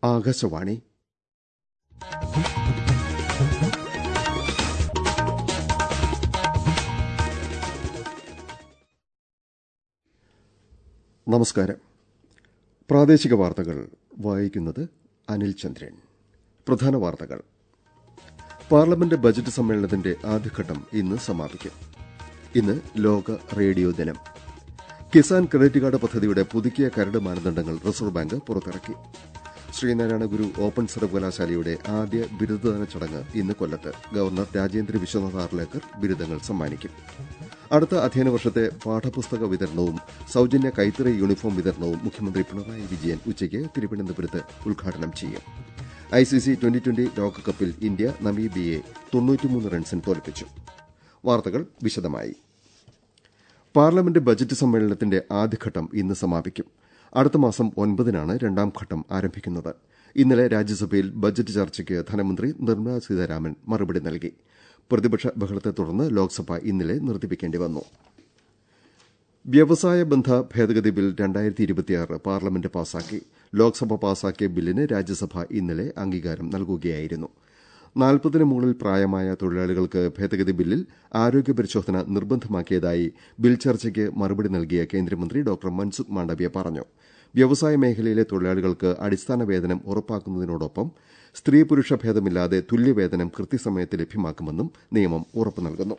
ആകാശവാണി നമസ്കാരം പ്രാദേശിക വാർത്തകൾ വായിക്കുന്നത് അനിൽ ചന്ദ്രൻ പ്രധാന വാർത്തകൾ പാർലമെന്റ് ബജറ്റ് സമ്മേളനത്തിന്റെ ആദ്യഘട്ടം ഇന്ന് സമാപിക്കും ഇന്ന് ലോക റേഡിയോ ദിനം കിസാൻ ക്രെഡിറ്റ് കാർഡ് പദ്ധതിയുടെ പുതുക്കിയ കരട് മാനദണ്ഡങ്ങൾ റിസർവ് ബാങ്ക് പുറത്തിറക്കി ശ്രീനാരായണ ഗുരു ഓപ്പൺ സർവകലാശാലയുടെ ആദ്യ ബിരുദദാന ചടങ്ങ് ഇന്ന് കൊല്ലത്ത് ഗവർണർ രാജേന്ദ്ര വിശ്വനാഥ് ആർലേക്കർ ബിരുദങ്ങൾ സമ്മാനിക്കും അടുത്ത അധ്യയന വർഷത്തെ പാഠപുസ്തക വിതരണവും സൌജന്യ കൈത്തറി യൂണിഫോം വിതരണവും മുഖ്യമന്ത്രി പിണറായി വിജയൻ ഉച്ചയ്ക്ക് തിരുവനന്തപുരത്ത് ഉദ്ഘാടനം ചെയ്യും ഐസിസി ട്വന്റി ട്വന്റി ലോകകപ്പിൽ ഇന്ത്യ നമീബിയെ തൊണ്ണൂറ്റിമൂന്ന് റൺസിന് തോൽപ്പിച്ചു വാർത്തകൾ വിശദമായി പാർലമെന്റ് ബജറ്റ് സമ്മേളനത്തിന്റെ ആദ്യഘട്ടം ഇന്ന് സമാപിക്കും അടുത്ത മാസം ഒൻപതിനാണ് രണ്ടാം ഘട്ടം ആരംഭിക്കുന്നത് ഇന്നലെ രാജ്യസഭയിൽ ബജറ്റ് ചർച്ചയ്ക്ക് ധനമന്ത്രി നിർമ്മലാ സീതാരാമൻ മറുപടി നൽകി പ്രതിപക്ഷ ബഹളത്തെ തുടർന്ന് ലോക്സഭ ഇന്നലെ നിർത്തിവെക്കേണ്ടി വന്നു വ്യവസായ ബന്ധ ഭേദഗതി ബിൽ രണ്ടായിരത്തി ഇരുപത്തിയാറ് പാർലമെന്റ് പാസാക്കി ലോക്സഭ പാസാക്കിയ ബില്ലിന് രാജ്യസഭ ഇന്നലെ അംഗീകാരം നൽകുകയായിരുന്നു നാൽപ്പതിന് മുകളിൽ പ്രായമായ തൊഴിലാളികൾക്ക് ഭേദഗതി ബില്ലിൽ ആരോഗ്യ പരിശോധന നിർബന്ധമാക്കിയതായി ബിൽ ചർച്ചയ്ക്ക് മറുപടി നൽകിയ കേന്ദ്രമന്ത്രി ഡോക്ടർ മൻസുഖ് മാണ്ഡവ്യ പറഞ്ഞു വ്യവസായ മേഖലയിലെ തൊഴിലാളികൾക്ക് അടിസ്ഥാന വേതനം ഉറപ്പാക്കുന്നതിനോടൊപ്പം സ്ത്രീ പുരുഷ ഭേദമില്ലാതെ തുല്യവേതനം കൃത്യസമയത്ത് ലഭ്യമാക്കുമെന്നും നിയമം ഉറപ്പു നൽകുന്നു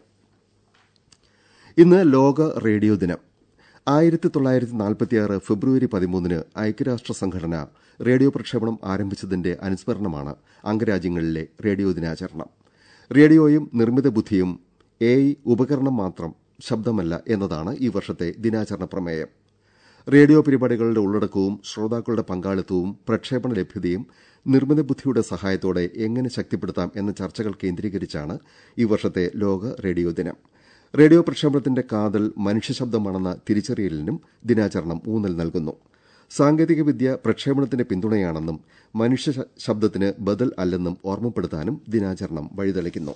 ഇന്ന് ലോക റേഡിയോ ദിനം ആയിരത്തി തൊള്ളായിരത്തി നാൽപ്പത്തിയാറ് ഫെബ്രുവരി പതിമൂന്നിന് ഐക്യരാഷ്ട്ര സംഘടന റേഡിയോ പ്രക്ഷേപണം ആരംഭിച്ചതിന്റെ അനുസ്മരണമാണ് അംഗരാജ്യങ്ങളിലെ റേഡിയോ ദിനാചരണം റേഡിയോയും നിർമ്മിത ബുദ്ധിയും എ ഉപകരണം മാത്രം ശബ്ദമല്ല എന്നതാണ് ഈ വർഷത്തെ ദിനാചരണ പ്രമേയം റേഡിയോ പരിപാടികളുടെ ഉള്ളടക്കവും ശ്രോതാക്കളുടെ പങ്കാളിത്തവും പ്രക്ഷേപണ ലഭ്യതയും നിർമ്മിത ബുദ്ധിയുടെ സഹായത്തോടെ എങ്ങനെ ശക്തിപ്പെടുത്താം എന്ന ചർച്ചകൾ കേന്ദ്രീകരിച്ചാണ് ഈ വർഷത്തെ ലോക റേഡിയോ ദിനം റേഡിയോ പ്രക്ഷേപണത്തിന്റെ കാതൽ മനുഷ്യശബ്ദമാണെന്ന തിരിച്ചറിയലിനും ദിനാചരണം ഊന്നൽ നൽകുന്നു സാങ്കേതികവിദ്യ പ്രക്ഷേപണത്തിന്റെ പിന്തുണയാണെന്നും മനുഷ്യ ശബ്ദത്തിന് ബദൽ അല്ലെന്നും ഓർമ്മപ്പെടുത്താനും ദിനാചരണം വഴിതെളിക്കുന്നു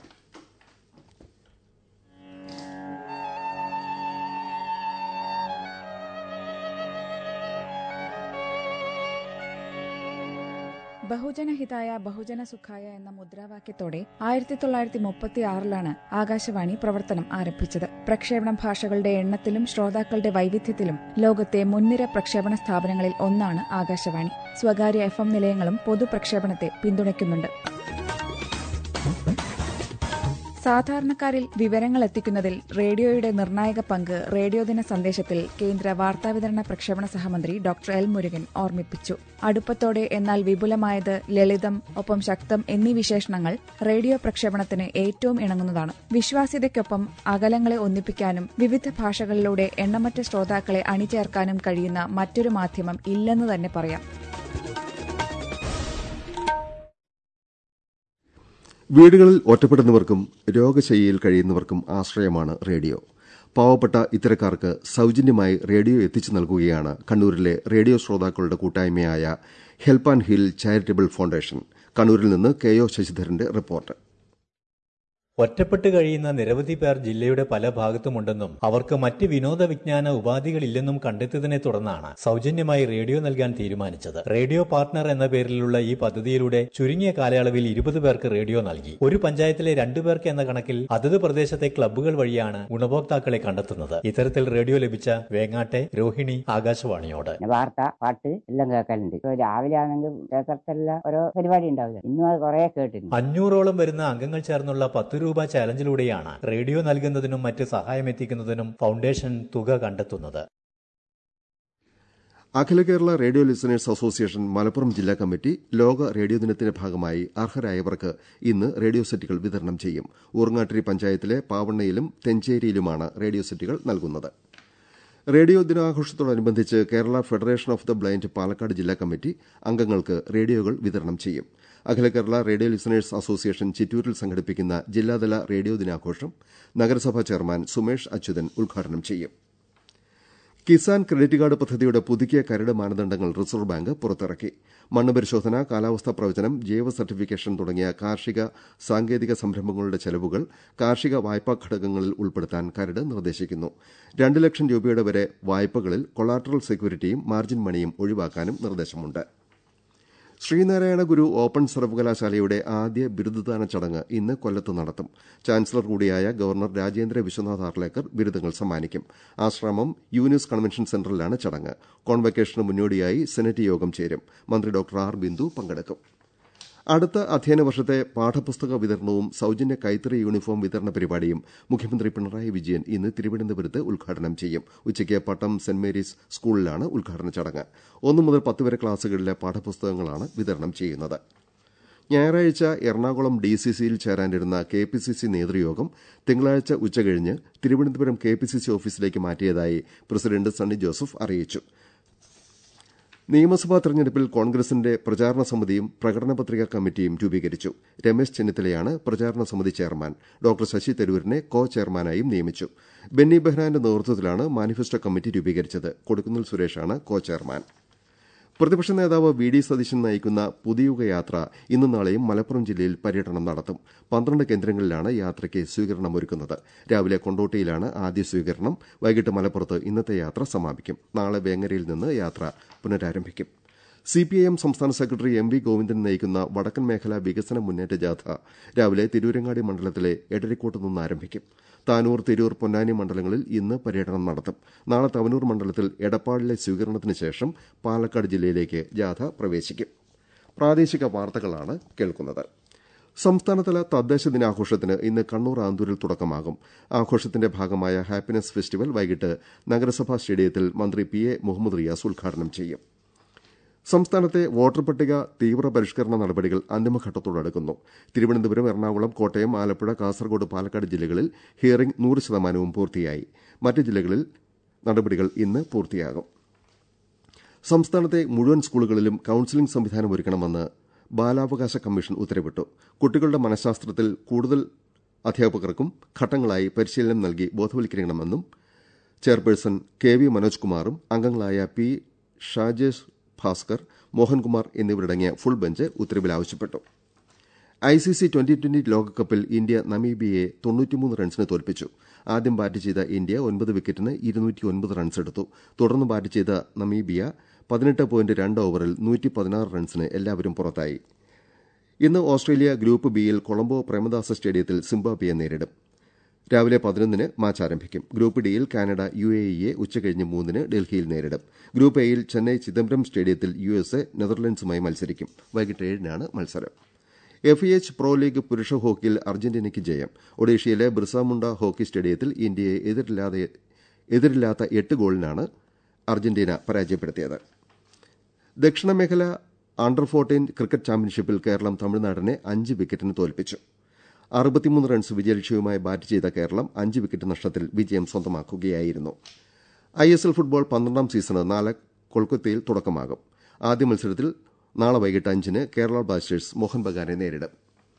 ബഹുജനഹിതായ ബഹുജന സുഖായ എന്ന മുദ്രാവാക്യത്തോടെ ആയിരത്തി തൊള്ളായിരത്തി മുപ്പത്തി ആറിലാണ് ആകാശവാണി പ്രവർത്തനം ആരംഭിച്ചത് പ്രക്ഷേപണ ഭാഷകളുടെ എണ്ണത്തിലും ശ്രോതാക്കളുടെ വൈവിധ്യത്തിലും ലോകത്തെ മുൻനിര പ്രക്ഷേപണ സ്ഥാപനങ്ങളിൽ ഒന്നാണ് ആകാശവാണി സ്വകാര്യ എഫ് എം നിലയങ്ങളും പൊതുപ്രക്ഷേപണത്തെ പിന്തുണയ്ക്കുന്നുണ്ട് സാധാരണക്കാരിൽ വിവരങ്ങൾ എത്തിക്കുന്നതിൽ റേഡിയോയുടെ നിർണായക പങ്ക് റേഡിയോ ദിന സന്ദേശത്തിൽ കേന്ദ്ര വാർത്താവിതരണ പ്രക്ഷേപണ സഹമന്ത്രി ഡോക്ടർ എൽ മുരുകൻ ഓർമ്മിപ്പിച്ചു അടുപ്പത്തോടെ എന്നാൽ വിപുലമായത് ലളിതം ഒപ്പം ശക്തം എന്നീ വിശേഷണങ്ങൾ റേഡിയോ പ്രക്ഷേപണത്തിന് ഏറ്റവും ഇണങ്ങുന്നതാണ് വിശ്വാസ്യതയ്ക്കൊപ്പം അകലങ്ങളെ ഒന്നിപ്പിക്കാനും വിവിധ ഭാഷകളിലൂടെ എണ്ണമറ്റ ശ്രോതാക്കളെ അണിചേർക്കാനും കഴിയുന്ന മറ്റൊരു മാധ്യമം ഇല്ലെന്ന് തന്നെ പറയാം വീടുകളിൽ ഒറ്റപ്പെടുന്നവർക്കും രോഗശയ്യയിൽ കഴിയുന്നവർക്കും ആശ്രയമാണ് റേഡിയോ പാവപ്പെട്ട ഇത്തരക്കാർക്ക് സൌജന്യമായി റേഡിയോ എത്തിച്ചു നൽകുകയാണ് കണ്ണൂരിലെ റേഡിയോ ശ്രോതാക്കളുടെ കൂട്ടായ്മയായ help and heal charitable foundation കണ്ണൂരിൽ നിന്ന് കെ ഒ ശശിധരന്റെ റിപ്പോർട്ട് ഒറ്റപ്പെട്ട് കഴിയുന്ന നിരവധി പേർ ജില്ലയുടെ പല ഭാഗത്തുമുണ്ടെന്നും അവർക്ക് മറ്റ് വിനോദ വിജ്ഞാന ഉപാധികളില്ലെന്നും കണ്ടെത്തിയതിനെ തുടർന്നാണ് സൗജന്യമായി റേഡിയോ നൽകാൻ തീരുമാനിച്ചത് റേഡിയോ പാർട്ണർ എന്ന പേരിലുള്ള ഈ പദ്ധതിയിലൂടെ ചുരുങ്ങിയ കാലയളവിൽ ഇരുപത് പേർക്ക് റേഡിയോ നൽകി ഒരു പഞ്ചായത്തിലെ രണ്ടു പേർക്ക് എന്ന കണക്കിൽ അതത് പ്രദേശത്തെ ക്ലബ്ബുകൾ വഴിയാണ് ഗുണഭോക്താക്കളെ കണ്ടെത്തുന്നത് ഇത്തരത്തിൽ റേഡിയോ ലഭിച്ച വേങ്ങാട്ടെ രോഹിണി ആകാശവാണിയോട് വാർത്ത പാട്ട് എല്ലാം കേൾക്കലുണ്ട് ഇപ്പൊ രാവിലെ ആണെങ്കിൽ കേൾക്കത്തെല്ലാം ഓരോ പരിപാടി ഉണ്ടാവില്ല ഇന്നും അത് കുറെ കേട്ടിരുന്നു അഞ്ഞൂറോളം വരുന്ന അംഗങ്ങൾ ചേർന്നുള്ള പത്ത് രൂപ ചാലഞ്ചിലൂടെയാണ് റേഡിയോ നൽകുന്നതിനും മറ്റ് സഹായം എത്തിക്കുന്നതിനും ഫൗണ്ടേഷൻ തുക കണ്ടെത്തുന്നത് Akhila Kerala radio listeners association Malappuram ജില്ലാ കമ്മിറ്റി ലോക റേഡിയോ ദിനത്തിന്റെ ഭാഗമായി അർഹരായവർക്ക് ഇന്ന് റേഡിയോ സെറ്റുകൾ വിതരണം ചെയ്യും ഊർങ്ങാട്ടിരി പഞ്ചായത്തിലെ പാവണ്ണയിലും തെഞ്ചേരിയിലുമാണ് റേഡിയോ സെറ്റുകൾ നൽകുന്നത് റേഡിയോ ദിനാഘോഷത്തോടനുബന്ധിച്ച് Kerala federation of the blind Palakkad ജില്ലാ കമ്മിറ്റി അംഗങ്ങൾക്ക് റേഡിയോകൾ വിതരണം ചെയ്യും Akhila Kerala radio listeners association ചിറ്റൂരിൽ സംഘടിപ്പിക്കുന്ന ജില്ലാതല റേഡിയോ ദിനാഘോഷം നഗരസഭാ ചെയർമാൻ സുമേഷ് അച്യുതൻ ഉദ്ഘാടനം ചെയ്യും കിസാൻ ക്രെഡിറ്റ് കാർഡ് പദ്ധതിയുടെ പുതുക്കിയ കരട് മാനദണ്ഡങ്ങൾ റിസർവ് ബാങ്ക് പുറത്തിറക്കി മണ്ണ് പരിശോധന കാലാവസ്ഥാ പ്രവചനം ജൈവ സർട്ടിഫിക്കേഷൻ തുടങ്ങിയ കാർഷിക സാങ്കേതിക സംരംഭങ്ങളുടെ ചെലവുകൾ കാർഷിക വായ്പാ ഘടകങ്ങളിൽ ഉൾപ്പെടുത്താൻ കരട് നിർദ്ദേശിക്കുന്നു രണ്ട് ലക്ഷം രൂപയുടെ വരെ വായ്പകളിൽ കൊളാട്രൽ സെക്യൂരിറ്റിയും മാർജിൻ മണിയും ഒഴിവാക്കാനും നിർദ്ദേശമുണ്ട് ശ്രീനാരായണ ഗുരു ഓപ്പൺ സർവകലാശാലയുടെ ആദ്യ ബിരുദദാന ചടങ്ങ് ഇന്ന് കൊല്ലത്ത് നടത്തും ചാൻസലർ കൂടിയായ ഗവർണർ രാജേന്ദ്ര വിശ്വനാഥ് ആർലേക്കർ ബിരുദങ്ങൾ സമ്മാനിക്കും ആശ്രമം യൂനിസ് കൺവെൻഷൻ സെന്ററിലാണ് ചടങ്ങ് കോൺവെക്കേഷന് മുന്നോടിയായി സെനറ്റ് യോഗം ചേരും മന്ത്രി ഡോക്ടർ ആർ ബിന്ദു പങ്കെടുക്കും അടുത്ത അധ്യയന വർഷത്തെ പാഠപുസ്തക വിതരണവും സൌജന്യ കൈത്തറി യൂണിഫോം വിതരണ പരിപാടിയും മുഖ്യമന്ത്രി പിണറായി വിജയൻ ഇന്ന് തിരുവനന്തപുരത്ത് ഉദ്ഘാടനം ചെയ്യും ഉച്ചയ്ക്ക് പട്ടം സെന്റ് മേരീസ് സ്കൂളിലാണ് ഉദ്ഘാടന ചടങ്ങ് ഒന്നു മുതൽ പത്ത് വരെ ക്ലാസുകളിലെ പാഠപുസ്തകങ്ങളാണ് വിതരണം ചെയ്യുന്നത് ഞായറാഴ്ച എറണാകുളം ഡി സി സിയിൽ ചേരാനിരുന്ന കെ പി സി സി നേതൃയോഗം തിങ്കളാഴ്ച ഉച്ചകഴിഞ്ഞ് Thiruvananthapuram K P C C ഓഫീസിലേക്ക് മാറ്റിയതായി പ്രസിഡന്റ് സണ്ണി ജോസഫ് അറിയിച്ചു നിയമസഭാ തെരഞ്ഞെടുപ്പിൽ കോൺഗ്രസിന്റെ പ്രചാരണ സമിതിയും പ്രകടന പത്രിക കമ്മിറ്റിയും രൂപീകരിച്ചു രമേശ് ചെന്നിത്തലയാണ് പ്രചാരണ സമിതി ചെയർമാൻ ഡോക്ടർ ശശി തരൂരിനെ കോ ചെയർമാനായും നിയമിച്ചു ബെന്നി ബെഹ്റാന്റെ നേതൃത്വത്തിലാണ് മാനിഫെസ്റ്റോ കമ്മിറ്റി രൂപീകരിച്ചത് കൊടുക്കുന്നിൽ സുരേഷാണ് കോ ചെയർമാൻ പ്രതിപക്ഷ നേതാവ് വി ഡി സതീശൻ നയിക്കുന്ന പുതിയുഗ യാത്ര ഇന്നും നാളെയും മലപ്പുറം ജില്ലയിൽ പര്യടനം നടത്തും പന്ത്രണ്ട് കേന്ദ്രങ്ങളിലാണ് യാത്രയ്ക്ക് സ്വീകരണം ഒരുക്കുന്നത് രാവിലെ കൊണ്ടോട്ടിയിലാണ് ആദ്യ സ്വീകരണം വൈകിട്ട് മലപ്പുറത്ത് ഇന്നത്തെ യാത്ര സമാപിക്കും നാളെ വേങ്ങരയിൽ നിന്ന് യാത്ര പുനരാരംഭിക്കും സിപിഐഎം സംസ്ഥാന സെക്രട്ടറി എം വി ഗോവിന്ദൻ നയിക്കുന്ന വടക്കൻ മേഖല വികസന മുന്നേറ്റ ജാഥ രാവിലെ തിരൂരങ്ങാടി മണ്ഡലത്തിലെ എടരിക്കോട്ട് നിന്ന് ആരംഭിക്കും താനൂർ തിരൂർ പൊന്നാനി മണ്ഡലങ്ങളിൽ ഇന്ന് പര്യടനം നടത്തും നാളെ തവനൂർ മണ്ഡലത്തിൽ എടപ്പാളിലെ സ്വീകരണത്തിന് ശേഷം പാലക്കാട് ജില്ലയിലേക്ക് ജാഥ പ്രവേശിക്കും പ്രാദേശിക വാർത്തകളാണ് കേൾക്കുന്നത് സംസ്ഥാനതല തദ്ദേശ ദിനാഘോഷത്തിന് ഇന്ന് കണ്ണൂർ ആന്തൂരിൽ തുടക്കമാകും ആഘോഷത്തിന്റെ ഭാഗമായ ഹാപ്പിനെസ് ഫെസ്റ്റിവൽ വൈകിട്ട് നഗരസഭാ സ്റ്റേഡിയത്തിൽ മന്ത്രി പി എ മുഹമ്മദ് റിയാസ് ഉദ്ഘാടനം ചെയ്യും സംസ്ഥാനത്തെ വോട്ടർ പട്ടിക തീവ്ര പരിഷ്കരണ നടപടികൾ അന്തിമഘട്ടത്തോടടുക്കുന്നു തിരുവനന്തപുരം എറണാകുളം കോട്ടയം ആലപ്പുഴ കാസർഗോഡ് പാലക്കാട് ജില്ലകളിൽ ഹിയറിംഗ് നൂറ് ശതമാനവും പൂർത്തിയായി മറ്റ് ജില്ലകളിൽ നടപടികൾ ഇന്ന് പൂർത്തിയാകും സംസ്ഥാനത്തെ മുഴുവൻ സ്കൂളുകളിലും കൌൺസിലിംഗ് സംവിധാനം ഒരുക്കണമെന്ന് ബാലാവകാശ കമ്മീഷൻ ഉത്തരവിട്ടു കുട്ടികളുടെ മനഃശാസ്ത്രത്തിൽ കൂടുതൽ അധ്യാപകർക്കും ഘട്ടങ്ങളായി പരിശീലനം നൽകി ബോധവൽക്കരിക്കണമെന്നും ചെയർപേഴ്സൺ കെ വി മനോജ് കുമാറും അംഗങ്ങളായ പി ഷാജേഷ് ഭാസ്കർ മോഹൻകുമാർ എന്നിവരടങ്ങിയ ഫുൾ ബെഞ്ച് ഉത്തരവിൽ ആവശ്യപ്പെട്ടു ഐസിസി ട്വന്റി ട്വന്റി ലോകകപ്പിൽ ഇന്ത്യ നമീബിയയെ തൊണ്ണൂറ്റിമൂന്ന് റൺസിന് തോൽപ്പിച്ചു ആദ്യം ബാറ്റ് ചെയ്ത ഇന്ത്യ ഒൻപത് വിക്കറ്റിന് ഇരുന്നൂറ്റിയൊൻപത് റൺസ് എടുത്തു തുടർന്ന് ബാറ്റ് ചെയ്ത നമീബിയ പതിനെട്ട് പോയിന്റ് രണ്ട് ഓവറിൽ നൂറ്റി പതിനാറ് റൺസിന് എല്ലാവരും പുറത്തായി ഇന്ന് ഓസ്ട്രേലിയ ഗ്രൂപ്പ് ബിയിൽ കൊളംബോ പ്രേമദാസ സ്റ്റേഡിയത്തിൽ സിംബാബ്വെയെ നേരിടും രാവിലെ പതിനൊന്നിന് മാച്ച് ആരംഭിക്കും ഗ്രൂപ്പ് ഡിയിൽ കാനഡ യു എ ഇയെ ഉച്ചകഴിഞ്ഞ് മൂന്നിന് ഡൽഹിയിൽ നേരിടും ഗ്രൂപ്പ് എയിൽ ചെന്നൈ ചിദംബരം സ്റ്റേഡിയത്തിൽ യു എസ് എ നെതർലൻഡ്സുമായി മത്സരിക്കും വൈകിട്ട് ഏഴിനാണ് മത്സരം എഫ് എച്ച് പ്രോ ലീഗ് പുരുഷ ഹോക്കിയിൽ അർജന്റീനയ്ക്ക് ജയം ഒഡീഷയിലെ ബിർസാമുണ്ട ഹോക്കി സ്റ്റേഡിയത്തിൽ ഇന്ത്യയെ എതിരില്ലാതെ എതിരില്ലാത്ത എട്ട് ഗോളിനാണ് അർജന്റീന പരാജയപ്പെടുത്തിയത് ദക്ഷിണമേഖല അണ്ടർ ഫോർട്ടീൻ ക്രിക്കറ്റ് ചാമ്പ്യൻഷിപ്പിൽ കേരളം തമിഴ്നാടിനെ അഞ്ച് വിക്കറ്റിന് തോൽപ്പിച്ചു അറുപത്തിമൂന്ന് റൺസ് വിജയലക്ഷ്യവുമായി ബാറ്റ് ചെയ്ത കേരളം അഞ്ച് വിക്കറ്റ് നഷ്ടത്തിൽ വിജയം സ്വന്തമാക്കുകയായിരുന്നു ഐ എസ് എൽ ഫുട്ബോൾ പന്ത്രണ്ടാം സീസണ് നാളെ കൊൽക്കത്തയിൽ തുടക്കമാകും ആദ്യ മത്സരത്തിൽ നാളെ വൈകിട്ട് അഞ്ചിന് കേരള ബ്ലാസ്റ്റേഴ്സ് മോഹൻ ബഗാനെ നേരിടും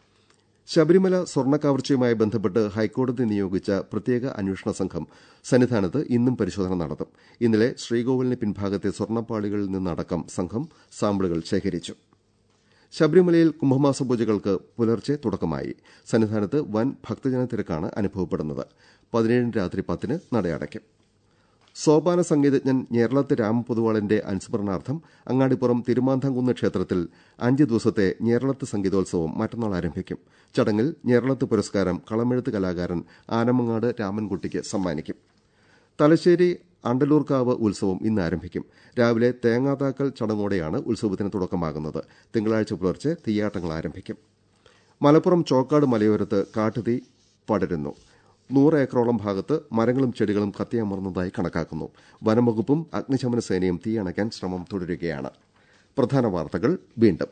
ശബരിമല സ്വർണ്ണക്കവർച്ചയുമായി ബന്ധപ്പെട്ട് ഹൈക്കോടതി നിയോഗിച്ച പ്രത്യേക അന്വേഷണ സംഘം സന്നിധാനത്ത് ഇന്നും പരിശോധന നടത്തും ഇന്നലെ ശ്രീകോവിലിന് പിൻഭാഗത്തെ സ്വർണ്ണപ്പാളികളിൽ നിന്നടക്കം സംഘം സാമ്പിളുകൾ ശേഖരിച്ചു ശബരിമലയിൽ കുംഭമാസ പൂജകൾക്ക് പുലർച്ചെ തുടക്കമായി സന്നിധാനത്ത് വൻ ഭക്തജന തിരക്കാണ് അനുഭവപ്പെടുന്നത് പതിനേഴിന് രാത്രി പത്തിന് നടയടയ്ക്കും സോപാന സംഗീതജ്ഞൻ ഞേരളത്ത് രാമപൊതുവാളിന്റെ അനുസ്മരണാർത്ഥം അങ്ങാടിപ്പുറം തിരുമാന്താംകുന്ന് ക്ഷേത്രത്തിൽ അഞ്ച് ദിവസത്തെ ഞേരളത്ത് സംഗീതോത്സവം മറ്റന്നാൾ ആരംഭിക്കും ചടങ്ങിൽ ഞേരളത്ത് പുരസ്കാരം കളമെഴുത്ത് കലാകാരൻ ആനമങ്ങാട് രാമൻകുട്ടിക്ക് സമ്മാനിക്കും തലശ്ശേരി അണ്ടലൂർക്കാവ് ഉത്സവം ഇന്ന് ആരംഭിക്കും രാവിലെ തേങ്ങാതാക്കൽ ചടങ്ങോടെയാണ് ഉത്സവത്തിന് തുടക്കമാകുന്നത് തിങ്കളാഴ്ച പുലർച്ചെ തീയാട്ടങ്ങൾ ആരംഭിക്കും മലപ്പുറം ചോക്കാട് മലയോരത്ത് കാട്ടുതീ പടരുന്നു നൂറ് ഏക്കറോളം ഭാഗത്ത് മരങ്ങളും ചെടികളും കത്തിയമർന്നതായി കണക്കാക്കുന്നു വനംവകുപ്പും അഗ്നിശമന സേനയും തീയണയ്ക്കാൻ ശ്രമം തുടരുകയാണ് പ്രധാന വാർത്തകൾ വീണ്ടും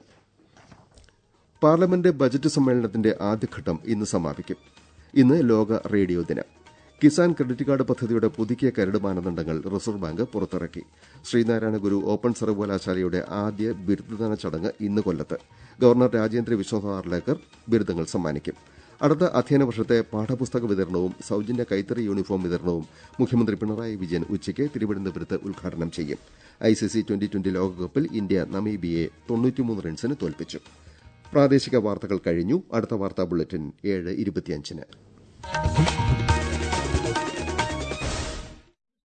പാർലമെന്റ് ബജറ്റ് സമ്മേളനത്തിന്റെ ആദ്യഘട്ടം ഇന്ന് സമാപിക്കും ഇന്ന് ലോക റേഡിയോ ദിനം കിസാൻ ക്രെഡിറ്റ് കാർഡ് പദ്ധതിയുടെ പുതുക്കിയ കരട് മാനദണ്ഡങ്ങൾ റിസർവ് ബാങ്ക് പുറത്തിറക്കി ശ്രീനാരായണ ഗുരു ഓപ്പൺ സർവകലാശാലയുടെ ആദ്യ ബിരുദദാന ചടങ്ങ് ഇന്ന് കൊല്ലത്ത് ഗവർണർ രാജേന്ദ്ര വിശ്വനാഥ് ആർലേക്കർ ബിരുദങ്ങൾ സമ്മാനിക്കും അടുത്ത അധ്യയന വർഷത്തെ പാഠപുസ്തക വിതരണവും സൌജന്യ കൈത്തറി യൂണിഫോം വിതരണവും മുഖ്യമന്ത്രി പിണറായി വിജയൻ ഉച്ചയ്ക്ക് തിരുവനന്തപുരത്ത് ഉദ്ഘാടനം ചെയ്യും ഐസിസി ട്വന്റി ട്വന്റി ലോകകപ്പിൽ ഇന്ത്യ നമീബിയയെ തൊണ്ണൂറ്റിമൂന്ന് റൺസിന് തോൽപ്പിച്ചു പ്രാദേശിക വാർത്തകൾ കഴിഞ്ഞു അടുത്ത വാർത്താ ബുള്ളറ്റിൻ ഏഴ് ഇരുപത്തിയഞ്ചിന്